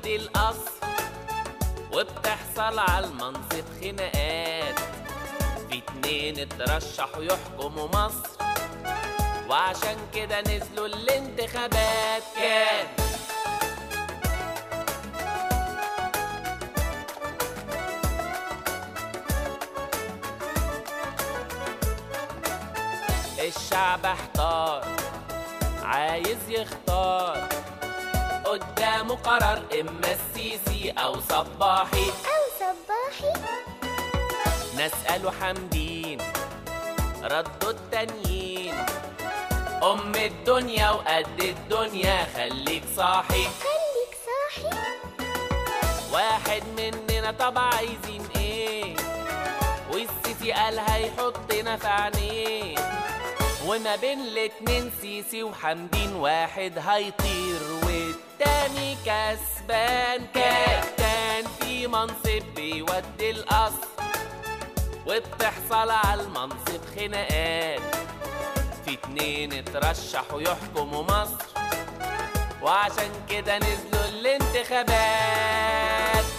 بيودي القصر وبتحصل على المنصب خناقات في اتنين اترشحوا يحكموا مصر وعشان كده نزلوا الانتخابات كان الشعب احتار عايز يختار قدامه قرار اما السيسي او صباحي أو صباحي ناس قالوا حامدين ردوا التانيين ام الدنيا وقد الدنيا خليك صاحي خليك صاحي واحد مننا طب عايزين ايه والسيسي قال هيحطنا في عينيه وما بين الاتنين سيسي وحمدين واحد هيطير والتاني كسبان كان كان في منصب بيودي القصر وبتحصل على المنصب خناقات في اتنين اترشحوا يحكموا مصر وعشان كده نزلوا الانتخابات